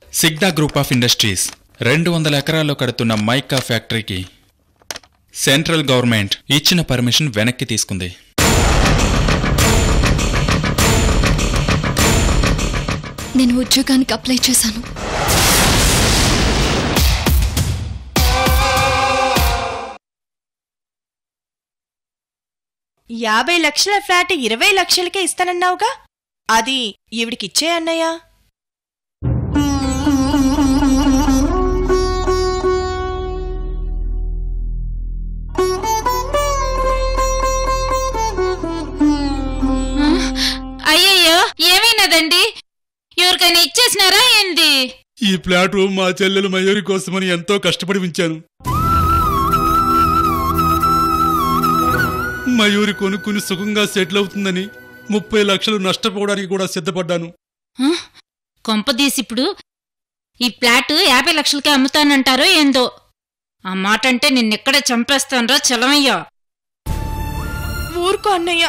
సిగ్డా group of industries రెండు వందల ఎకరాల్లో కడుతున్న మైకా ఫ్యాక్టరీకి సెంట్రల్ గవర్నమెంట్ ఇచ్చిన పర్మిషన్ వెనక్కి తీసుకుంది నేను ఉద్యోగానికి అప్లై చేశాను యాభై లక్షల ఫ్లాట్ ఇరవై లక్షలకే ఇస్తానన్నావుగా అది ఈవిడికిచ్చే అన్నయ్య అయ్యయ్యో ఏమైనదండి ఎవరికైనా ఇచ్చేసినారా ఏంది ఈ ప్లాట్ మా చెల్లెలు మయూరి కోసమని ఎంతో కష్టపడి ఉంచాను మయూరి కొనుక్కుని సుఖంగా సెటిల్ అవుతుందని ముప్పై లక్షలు నష్టపోవడానికి కూడా సిద్ధపడ్డాను హ? కొంపదీసిప్పుడు ఈ ఫ్లాట్ యాభై లక్షలకే అమ్ముతానంటారో ఏందో ఆ మాట అంటే నిన్నెక్కడే చంపేస్తానరా చలమయ్యా ఊరుకో అన్నయ్య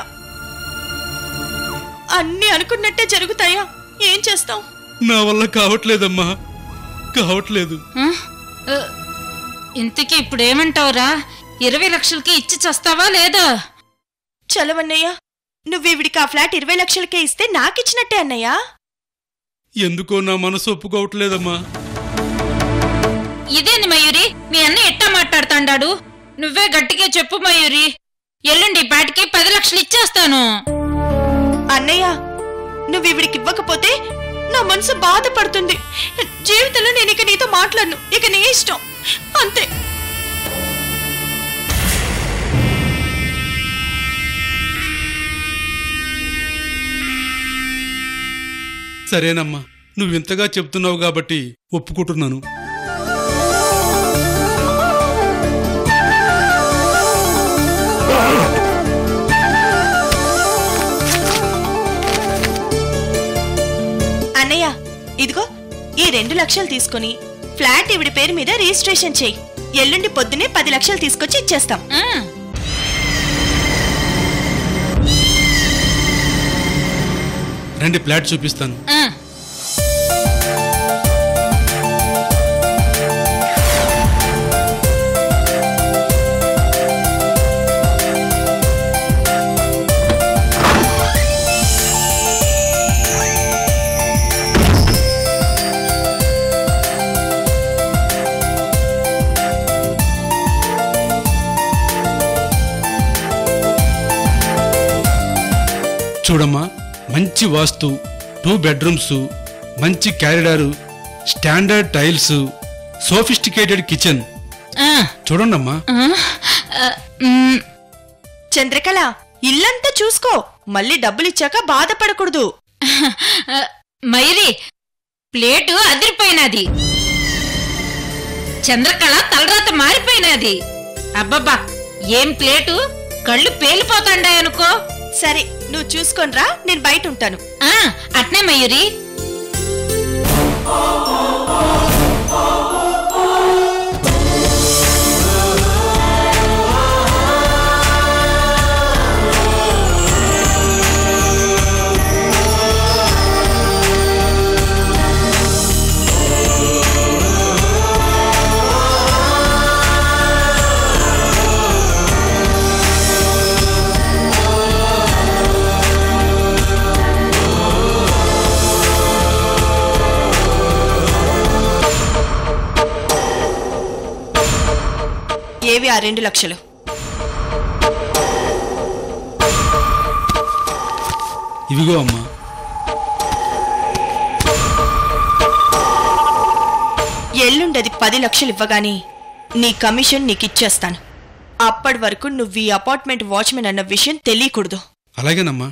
అన్నీ అనుకున్నట్టే జరుగుతాయా ఏం చేస్తాం నా వల్ల కావట్లేదమ్మా కావట్లేదు హ? ఆ, ఇంతకీ ఇప్పుడేమంటావురా ఇరవై లక్షలకి ఇచ్చి చస్తావా లేదా చలవన్నయ్య నువ్వీవిడికి ఆ ఫ్లాట్ ఇరవై లక్షలకే ఇస్తే నాకిచ్చినట్టే అన్నయ్య ఎందుకో నా మనసు ఒప్పుకోవట్లేదమ్మా ఇదేంది మయూరి మీ అన్న ఎట్టా మాట్లాడుతాండాడు నువ్వే గట్టిగా చెప్పు మయూరి ఎల్లుండి పాటికి పది లక్షలు ఇచ్చేస్తాను అన్నయ్య నువ్వీవిడికి ఇవ్వకపోతే నా మనసు బాధపడుతుంది జీవితంలో నేను ఇక నీతో మాట్లాడను ఇక నీ ఇష్టం అంతే సరేనమ్మా నువ్వు ఇంతగా చెప్తున్నావు కాబట్టి ఒప్పుకుంటున్నాను అన్నయ్య ఇదిగో ఈ రెండు లక్షలు తీసుకొని ఫ్లాట్ ఇవిడి పేరు మీద రిజిస్ట్రేషన్ చేయి ఎల్లుండి పొద్దునే పది లక్షలు తీసుకొచ్చి ఇచ్చేస్తాం ఆ, రండి ప్లాట్ చూపిస్తాను ఆ. చూడమ్మా మంచి వాస్తు టూ బెడ్రూమ్స్ మంచి corridor standard tiles sophisticated kitchen ఆ, చూడండమ్మా ఆ, ఆ, మ్, చంద్రకళ ఇల్లంతా చూసుకో మళ్ళీ డబ్బులిచ్చాక బాధపడకూడదు ఆ, మైరి ప్లేటు అదిరిపోయినది చంద్రకళ తలరాత మారిపోయినది అబ్బబ్బా ఏం ప్లేటు కళ్ళు పేలిపోతాండాయనుకో సరే నువ్వు చూసుకోనరా నేను బయట ఉంటాను ఆ, అట్నే మయూరి ఏవి ఆ రెండు లక్షలు ఇవిగో అమ్మా ఎల్లుండది పది లక్షలు ఇవ్వగాని నీ కమిషన్ నీకిచ్చేస్తాను అప్పటి వరకు నువ్వు ఈ అపార్ట్మెంట్ వాచ్మెన్ అన్న విషయం తెలియకూడదు అలాగేనమ్మా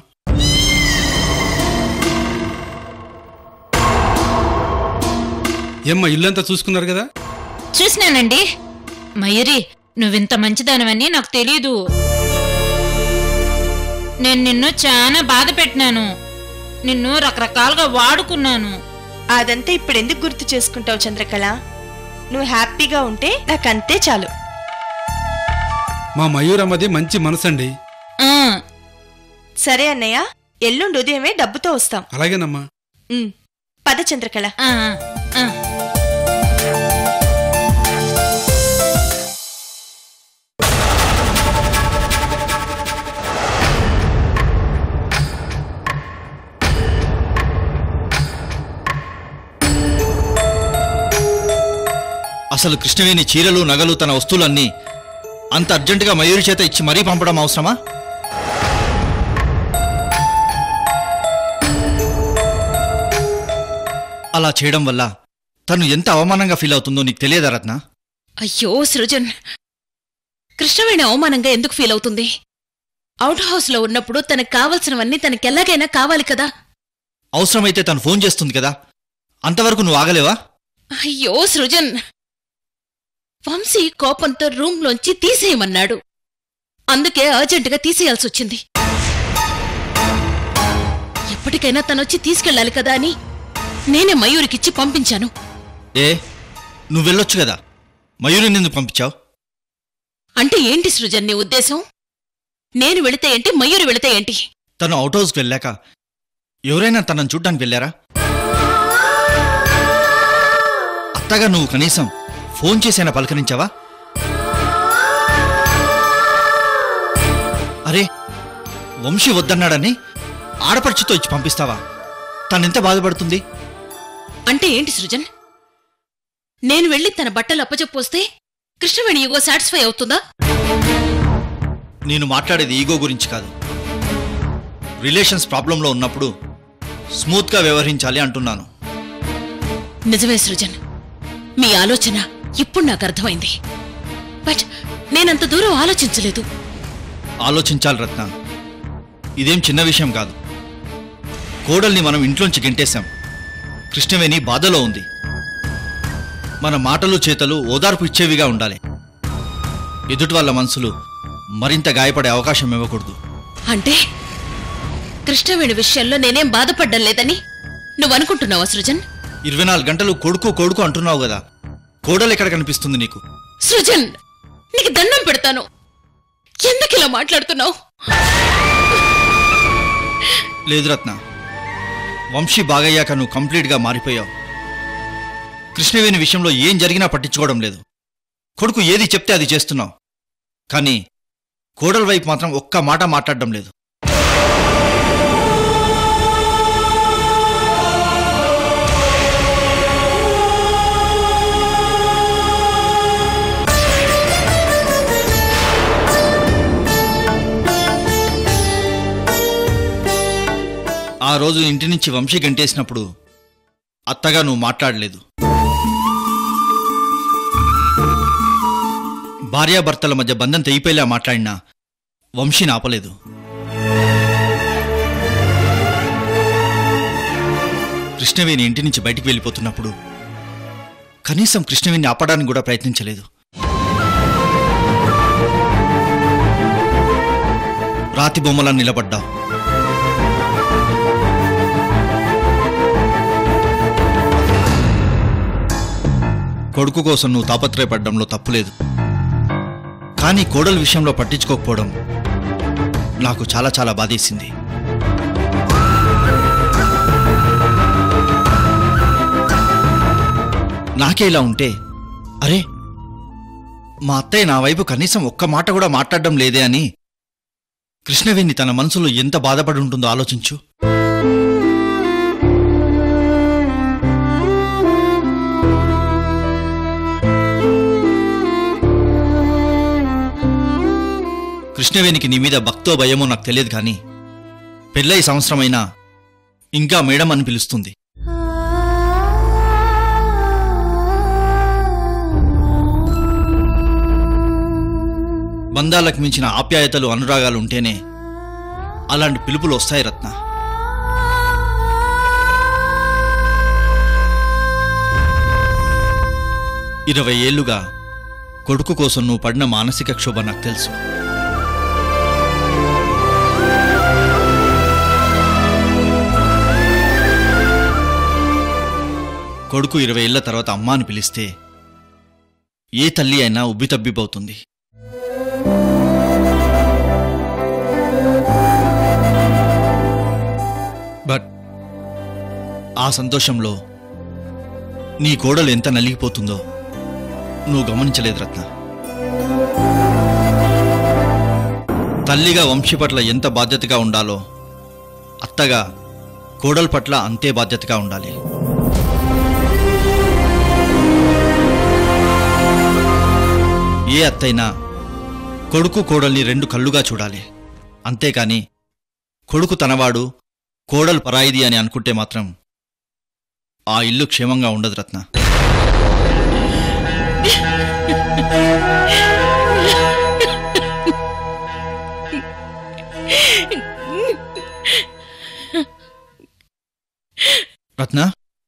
ఏమ్మా ఇల్లంతా చూసుకున్నారు కదా చూసినానండి మయూరి నువ్వింత మంచిదానవని నాకు తెలీదు నేను నిన్ను చాలా బాధ పెట్టినాను నిన్ను రకరకాలుగా వాడుకున్నాను అదంతా ఇప్పుడు ఎందుకు గుర్తు చేసుకుంటావు చంద్రకళ నువ్వు హ్యాపీగా ఉంటే నాకంతే చాలు మా మయూరమ్మది మంచి మనసండి ఆ, సరే అన్నయ్య ఎల్లుండి ఉదయమే డబ్బుతో వస్తాం అలాగేనమ్మా ఉమ్, పద చంద్రకళ ఆ, ఆ. ఆ. అసలు కృష్ణవేణి చీరలు నగలు తన వస్తువులన్నీ అంత అర్జెంటుగా మయూరి చేత ఇచ్చి మరీ పంపడం అవసరమా అలా చేయడం వల్ల తను ఎంత అవమానంగా ఫీల్ అవుతుందో నీకు తెలియదా రత్న అయ్యో సృజన్ కృష్ణవేణి అవమానంగా ఎందుకు ఫీల్ అవుతుంది అవుట్ హౌస్లో ఉన్నప్పుడు తనకు కావలసినవన్నీ తనకెలాగైనా కావాలి కదా అవసరమైతే తను ఫోన్ చేస్తుంది కదా అంతవరకు నువ్వు ఆగలేవా అయ్యో సృజన్ వంశీ కోపంతో రూంలోంచి తీసేయమన్నాడు అందుకే అర్జెంటుగా తీసేయాల్సి వచ్చింది ఎప్పటికైనా తనొచ్చి తీసుకెళ్ళాలి కదా అని నేనే మయూరికిచ్చి పంపించాను ఏ నువ్వు వెళ్ళొచ్చు కదా మయూరిని ఎందుకు పంపించావు అంటే ఏంటి సృజన్ నీ ఉద్దేశం నేను వెళితే ఏంటి మయూరి వెళితే ఏంటి తను అవుట్ హౌస్కి వెళ్ళాక ఎవరైనా తనను చూడ్డానికి వెళ్ళారా అత్తగా నువ్వు కనీసం ఫోన్ చేసైనా పలకరించావా అరే వంశీ వద్దన్నాడని ఆడపడుచుతో ఇచ్చి పంపిస్తావా తనెంత బాధపడుతుంది అంటే ఏంటి సృజన్ నేను వెళ్ళి తన బట్టలు అప్పచెప్పొస్తే కృష్ణవేణి యుగో సాటిస్ఫై అవుతుందా నేను మాట్లాడేది ఈగో గురించి కాదు రిలేషన్స్ ప్రాబ్లంలో ఉన్నప్పుడు స్మూత్గా వ్యవహరించాలి అంటున్నాను నిజమే సృజన్ మీ ఆలోచన ఇప్పుడు నాకు అర్థమైంది బట్ నేనంత దూరం ఆలోచించలేదు ఆలోచించాలి రత్న ఇదేం చిన్న విషయం కాదు కోడల్ని మనం ఇంట్లోంచి గెంటేశాం కృష్ణవేణి బాధలో ఉంది మన మాటలు చేతలు ఓదార్పు ఇచ్చేవిగా ఉండాలి ఎదుటి వాళ్ళ మనసులు మరింత గాయపడే అవకాశం ఇవ్వకూడదు అంటే కృష్ణవేణి విషయంలో నేనేం బాధపడ్డం లేదని నువ్వు అనుకుంటున్నావా సృజన్ ఇరవై నాలుగు గంటలు కొడుకు కొడుకు అంటున్నావు కదా కోడలు ఎక్కడ కనిపిస్తుంది నీకు సృజన్ నీకు దండం పెడతాను ఎందుకు ఇలా మాట్లాడుతున్నావు లేదు రత్న వంశీ బాగయ్యాక నువ్వు కంప్లీట్గా మారిపోయావు కృష్ణవేణి విషయంలో ఏం జరిగినా పట్టించుకోవడం లేదు కొడుకు ఏది చెప్తే అది చేస్తున్నావు కానీ కోడల వైపు మాత్రం ఒక్క మాట మాట్లాడడం లేదు ఆ రోజు ఇంటి నుంచి వంశీ గంటేసినప్పుడు అత్తగా నువ్వు మాట్లాడలేదు భార్యాభర్తల మధ్య బంధం తెగిపోయేలా మాట్లాడినా వంశీని ఆపలేదు కృష్ణవేణి ఇంటి నుంచి బయటికి వెళ్ళిపోతున్నప్పుడు కనీసం కృష్ణవేణి ఆపడానికి కూడా ప్రయత్నించలేదు రాతి బొమ్మలా నిలబడ్డావు కొడుకు కోసం నువ్వు తాపత్రయపడడంలో తప్పులేదు కానీ కోడల విషయంలో పట్టించుకోకపోవడం నాకు చాలా చాలా బాధేసింది నాకే ఇలా ఉంటే అరే మా అత్తయ్య నా వైపు కనీసం ఒక్క మాట కూడా మాట్లాడడం లేదే అని కృష్ణవేణి తన మనసులో ఎంత బాధపడి ఉంటుందో ఆలోచించు కృష్ణవేణికి నీ మీద భక్తో భయమో నాకు తెలియదు కానీ పెళ్ళై సంవత్సరమైనా ఇంకా మేడం అని పిలుస్తుంది బంధాలకు మించిన ఆప్యాయతలు అనురాగాలు ఉంటేనే అలాంటి పిలుపులు వస్తాయి రత్న ఇరవై ఏళ్లుగా కొడుకు కోసం నువ్వు పడిన మానసిక క్షోభ నాకు తెలుసు కొడుకు ఇరవై ఏళ్ల తర్వాత అమ్మ అని పిలిస్తే ఏ తల్లి అయినా ఉబ్బితబ్బిబవుతుంది బట్ ఆ సంతోషంలో నీ కోడలు ఎంత నలిగిపోతుందో నువ్వు గమనించలేదు రత్న తల్లిగా వంశీ పట్ల ఎంత బాధ్యతగా ఉండాలో అత్తగా కోడల పట్ల అంతే బాధ్యతగా ఉండాలి ఏ అత్తైనా కొడుకు కోడల్ని రెండు కళ్ళుగా చూడాలి అంతేకాని కొడుకు తనవాడు కోడలు పరాయిది అని అనుకుంటే మాత్రం ఆ ఇల్లు క్షేమంగా ఉండదు రత్న రత్న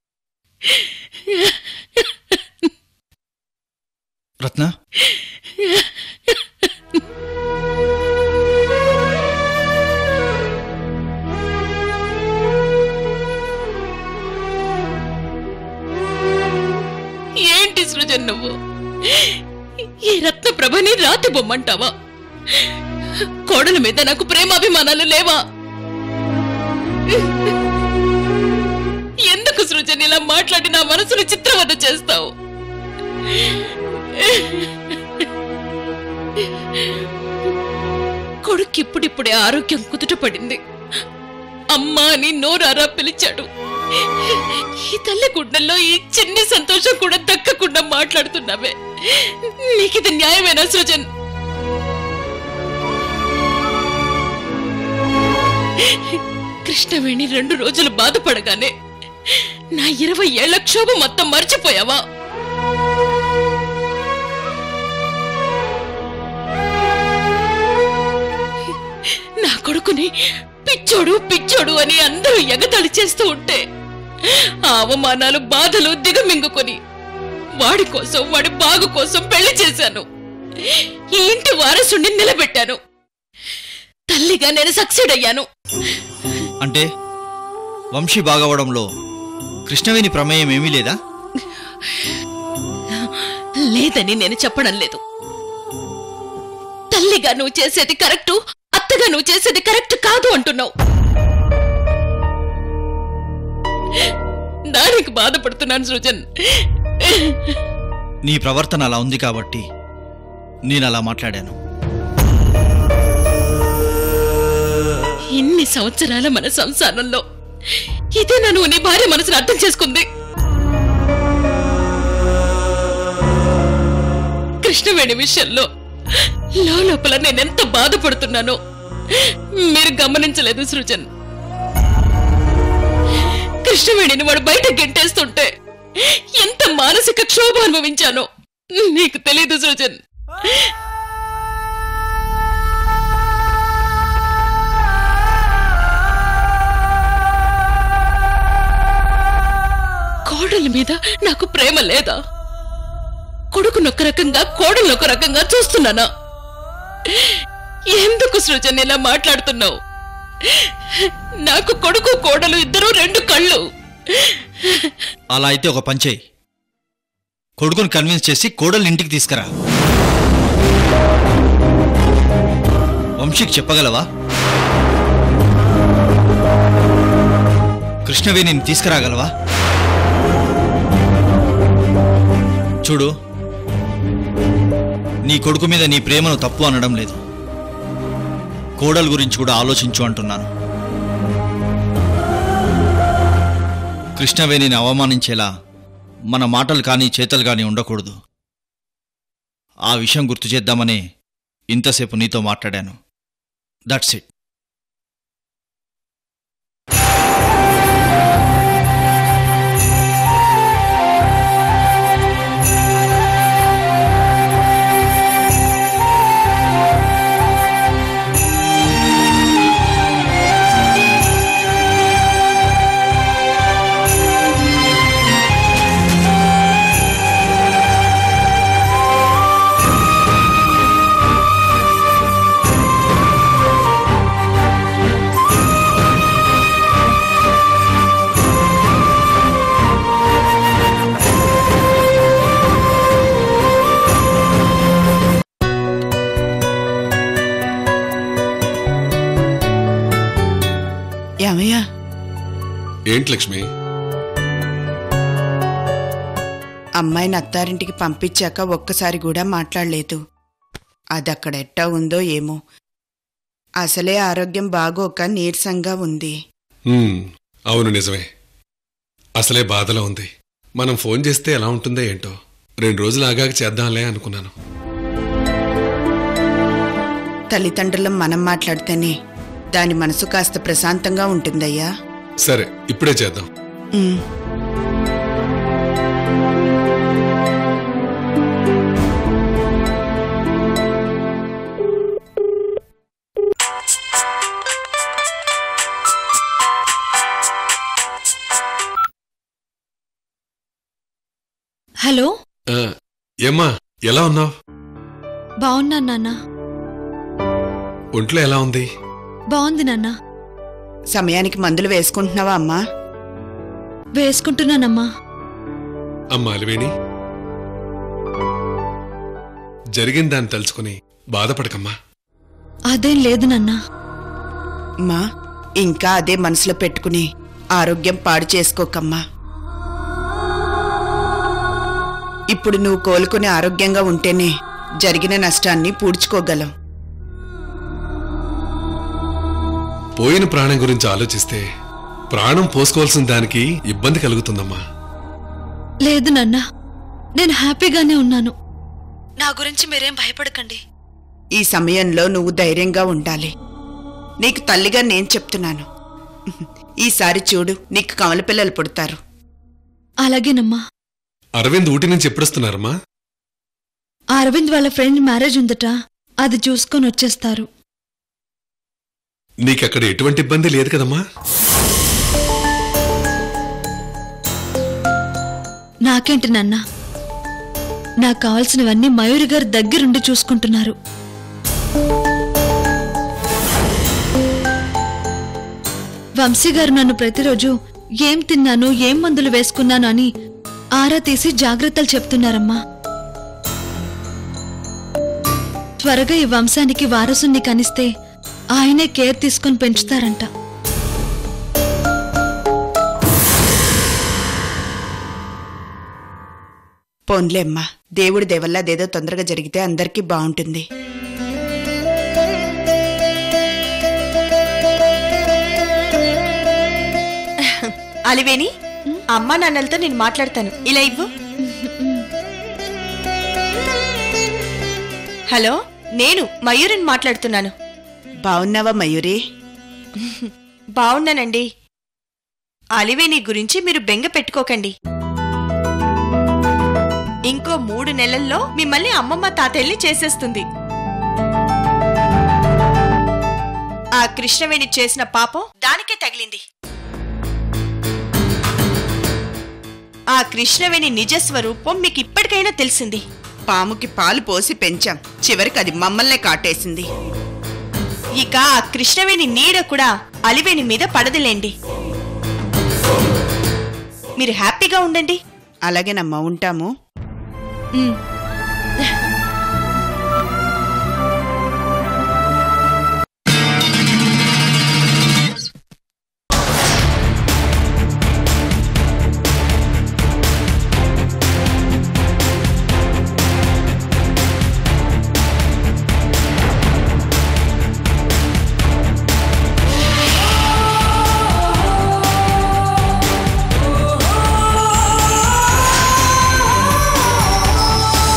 రత్న ఏంటి సృజన్ నువ్వు ఈ రత్న ప్రభని రాతి బొమ్మంటావా కోడల మీద నాకు ప్రేమాభిమానాలు లేవా ఎందుకు సృజన్ ఇలా మాట్లాడి నా మనసును చిత్రవద చేస్తావు కొడుకు ఇప్పుడిప్పుడే ఆరోగ్యం కుదుటపడింది అమ్మా అని నోరారా పిలిచాడు ఈ తల్లి గుండెల్లో ఈ చిన్ని సంతోషం కూడా దక్కకుండా మాట్లాడుతున్నావే నీకిది న్యాయమేనా సృజన్ కృష్ణవేణి రెండు రోజులు బాధపడగానే నా ఇరవై ఏళ్ల క్షోభ మొత్తం మర్చిపోయావా నా కొడుకుని పిచ్చోడు పిచ్చోడు అని అందరూ ఎగతాళి చేస్తూ ఉంటే ఆ అవమానాలు బాధలు దిగమింగుకొని వాడి కోసం వాడి బాగు కోసం పెళ్లి చేశాను ఈ ఇంటి వారసుని నిలబెట్టాను తల్లిగా నేను సక్సెడ్ అయ్యాను అంటే వంశీ బాగవడంలో కృష్ణవేణి ప్రమేయం ఏమీ లేదా లేదని నేను చెప్పడం లేదు తల్లిగా నువ్వు చేసేది కరెక్టు అత్తగా నువ్వు చేసేది కరెక్ట్ కాదు అంటున్నావు దానికి బాధపడుతున్నాను సృజన్ నీ ప్రవర్తన అలా ఉంది కాబట్టి నేను అలా మాట్లాడాను ఇన్ని సంవత్సరాల మన సంసారంలో ఇదే నన్ను నీ భార్య మనసును అర్థం చేసుకుంది కృష్ణవేణి విషయంలో లోపల నేనెంత బాధపడుతున్నానో మీరు గమనించలేదు సృజన్ కృష్ణవేణిని వాడు బయట గెంటేస్తుంటే ఎంత మానసిక క్షోభ అనుభవించానో నీకు తెలీదు సృజన్ కోడల మీద నాకు ప్రేమ లేదా కొడుకునొక రకంగా కోడలు ఒక రకంగా చూస్తున్నానా ఎందుకు సృజన్ ఇలా మాట్లాడుతున్నావు నాకు కొడుకు కోడలు ఇద్దరు రెండు కళ్ళు అలా అయితే ఒక పంచేయి కొడుకుని కన్విన్స్ చేసి కోడల్ని ఇంటికి తీసుకురా వంశీకి చెప్పగలవా కృష్ణవేణిని తీసుకురాగలవా చూడు నీ కొడుకు మీద నీ ప్రేమను తప్పు అనడం లేదు కోడలు గురించి కూడా ఆలోచించు అంటున్నాను కృష్ణవేణిని అవమానించేలా మన మాటలు కానీ చేతలు కానీ ఉండకూడదు ఆ విషయం గుర్తు చేద్దామనే ఇంతసేపు నీతో మాట్లాడాను దట్స్ ఇట్ ఏమయ్యా ఏంటి లక్ష్మి అమ్మాయిని అత్తారింటికి పంపించాక ఒక్కసారి కూడా మాట్లాడలేదు అదక్కడ ఎట్టా ఉందో ఏమో అసలే ఆరోగ్యం బాగోక నీరసంగా ఉంది ఉమ్, అవును నిజమే అసలే బాధలో ఉంది మనం ఫోన్ చేస్తే ఎలా ఉంటుందో ఏంటో రెండు రోజులు ఆగాక చేద్దాంలే అనుకున్నాను తల్లిదండ్రులం మనం మాట్లాడితేనే దాని మనసు కాస్త ప్రశాంతంగా ఉంటుందయ్యా సరే ఇప్పుడే చేద్దాం ఉమ్. హలో ఆ, ఏమ్మా ఎలా ఉన్నావు బాగున్నాను నాన్న ఒంట్లో ఎలా ఉంది బాగుంది నాన్న సమయానికి మందులు వేసుకుంటున్నావా అమ్మా వేసుకుంటున్నానమ్మా అమ్మా అలివేణి జరిగిన దాన్ని తలుచుకుని బాధపడకమ్మా అదేం లేదు నాన్న మా ఇంకా అదే మనసులో పెట్టుకుని ఆరోగ్యం పాడు చేసుకోకమ్మా ఇప్పుడు నువ్వు కోలుకుని ఆరోగ్యంగా ఉంటేనే జరిగిన నష్టాన్ని పూడ్చుకోగలం పోయిన ప్రాణం గురించి ఆలోచిస్తే ప్రాణం పోసుకోవాల్సిన దానికి ఇబ్బంది కలుగుతుందమ్మా లేదు నాన్న నేను హ్యాపీగానే ఉన్నాను నా గురించి మీరేం భయపడకండి ఈ సమయంలో నువ్వు ధైర్యంగా ఉండాలి నీకు తల్లిగా నేను చెప్తున్నాను ఈసారి చూడు నీకు కమల పిల్లలు పుడతారు అలాగేనమ్మా అరవింద్ ఊటి నుంచి ఎప్పుడొస్తున్నారమ్మా ఆ అరవింద్ వాళ్ళ ఫ్రెండ్ మ్యారేజ్ ఉందట అది చూసుకొని వచ్చేస్తారు నీకక్కడ ఎటువంటి ఇబ్బంది లేదు కదమ్మా నాకేంటి నాన్న నాకు కావాల్సినవన్నీ మయూరి గారు దగ్గరుండి చూసుకుంటున్నారు వంశీ గారు నన్ను ప్రతిరోజు ఏం తిన్నాను ఏం మందులు వేసుకున్నాను అని ఆరా తీసి జాగ్రత్తలు చెప్తున్నారమ్మా త్వరగా ఈ వంశానికి వారసుని కనిస్తే ఆయనే కేర్ తీసుకొని పెంచుతారంట పోన్లేమ్మా దేవుడి దేవల్ల అదేదో తొందరగా జరిగితే అందరికీ బాగుంటుంది అలివేణి అమ్మా నాన్నలతో నేను మాట్లాడతాను ఇలా ఇవ్వు హలో నేను మయూరిని మాట్లాడుతున్నాను బాగున్నావా మయూరి బావున్నానండి అలివేణి గురించి మీరు బెంగ పెట్టుకోకండి ఇంకో మూడు నెలల్లో మిమ్మల్ని అమ్మమ్మ తాతయ్యల్ని చేసేస్తుంది ఆ కృష్ణవేణి చేసిన పాపం దానికే తగిలింది ఆ కృష్ణవేణి నిజ స్వరూపం మీకు ఇప్పటికైనా తెలిసింది పాముకి పాలు పోసి పెంచాం చివరికి అది మమ్మల్నే కాటేసింది ఇక ఆ కృష్ణవేణి నీడ కూడా అలివేణి మీద పడదులేండి మీరు హ్యాపీగా ఉండండి అలాగేనమ్మా ఉంటాము ఉమ్. ఆ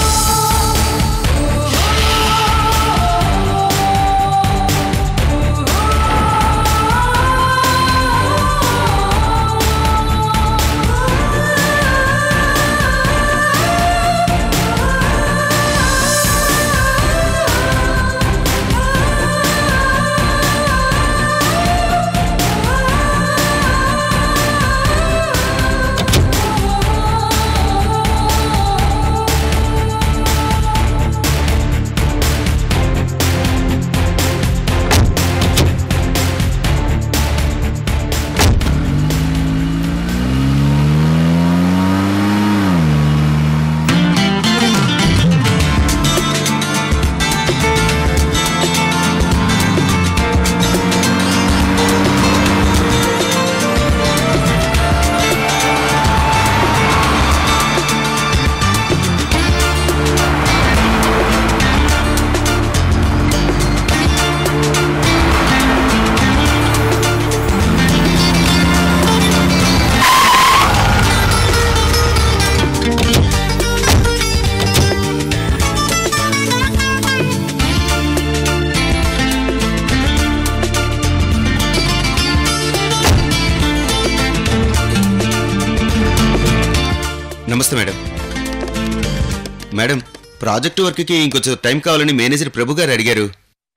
నమస్తే మేడం మేడం ప్రాజెక్టు వర్క్కి ఇంకొంచెం టైం కావాలని మేనేజర్ ప్రభు గారు అడిగారు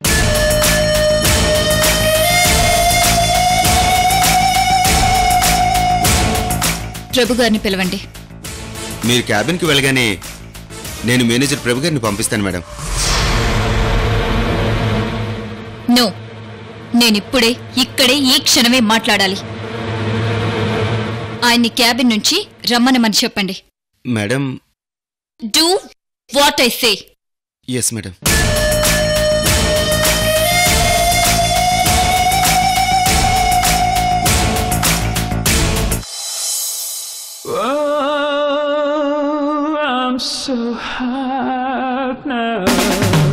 ప్రభు గారిని పిలవండి మీరు క్యాబిన్కి వెళ్ళగానే నేను మేనేజర్ ప్రభు గారిని పంపిస్తాను మేడం నో నేనిప్పుడే ఇక్కడే ఈ క్షణమే మాట్లాడాలి ఆయన్ని క్యాబిన్ నుంచి రమ్మనమని చెప్పండి madam do what I say yes madam Oh, I'm so hot now.